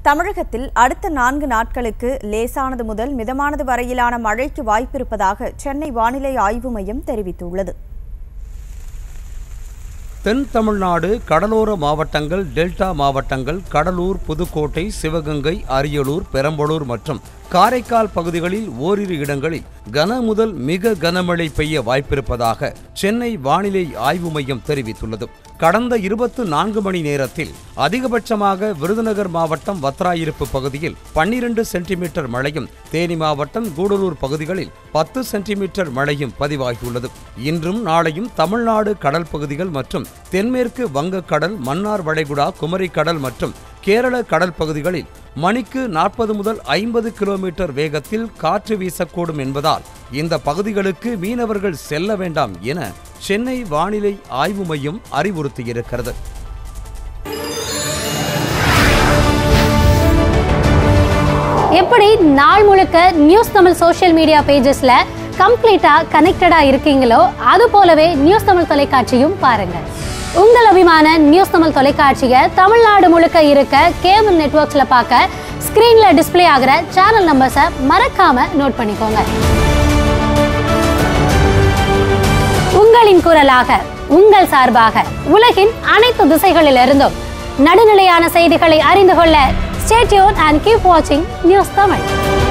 தமிழகத்தில் அடுத்த நான்கு நாட்களுக்கு லேசானது முதல் மிதமானது வரையிலான மழைக்கு வாய்ப்பிருப்பதாக சென்னை வானிலை ஆய்வு மையம் தெரிவித்துள்ளது தென் தமிழ்நாடு கடலோர மாவட்டங்கள் டெல்டா மாவட்டங்கள் கடலூர் புதுக்கோட்டை சிவகங்கை அரியலூர் பெரம்பலூர் மற்றும் காரைக்கால் பகுதிகளில் ஓரிரு இடங்களில் கன முதல் மிக கனமழை பெய்ய வாய்ப்பிருப்பதாக சென்னை வானிலை ஆய்வு மையம் தெரிவித்துள்ளது கடந்த இருபத்து நான்கு மணி நேரத்தில் அதிகபட்சமாக விருதுநகர் மாவட்டம் வத்ராயிருப்பு பகுதியில் பன்னிரண்டு சென்டிமீட்டர் மழையும் தேனி மாவட்டம் கூடலூர் பகுதிகளில் பத்து சென்டிமீட்டர் மழையும் பதிவாகியுள்ளது இன்றும் நாளையும் தமிழ்நாடு கடல் பகுதிகள் மற்றும் தென்மேற்கு வங்கக்கடல் மன்னார் வளைகுடா குமரிக்கடல் மற்றும் கேரள கடல் பகுதிகளில் மணிக்கு நாற்பது முதல் ஐம்பது கிலோமீட்டர் வேகத்தில் காற்று வீசக்கூடும் என்பதால் இந்த பகுதிகளுக்கு மீனவர்கள் செல்ல வேண்டாம் என சென்னை வானிலை ஆய்வு மையம் அறிவுறுத்தியிருக்கிறது எப்படி நாள் முழுக்க நியூஸ் தமிழ் சோஷியல் மீடியா பேஜஸ்ல கம்ப்ளீட்டா கனெக்டடா இருக்கீங்களோ அது போலவே நியூஸ் தமிழ் தொலைக்காட்சியும் பாருங்க உங்கள் அபிமான நியூஸ் தமிழ் தொலைக்காட்சியை தமிழ்நாடு முழுக்க இருக்க கேபிள் நெட்வொர்க்ஸ்ல பார்க்க ஸ்கிரீன்ல டிஸ்ப்ளே ஆகிற சேனல் நம்பர்ஸை மறக்காம நோட் பண்ணிக்கோங்க உங்களின் குரலாக உங்கள் சார்பாக உலகின் அனைத்து திசைகளிலிருந்தும் நடுநிலையான செய்திகளை அறிந்து கொள்ள ஸ்டேட்யூன் அண்ட் கீப் வாட்சிங் நியூஸ் தமிழ்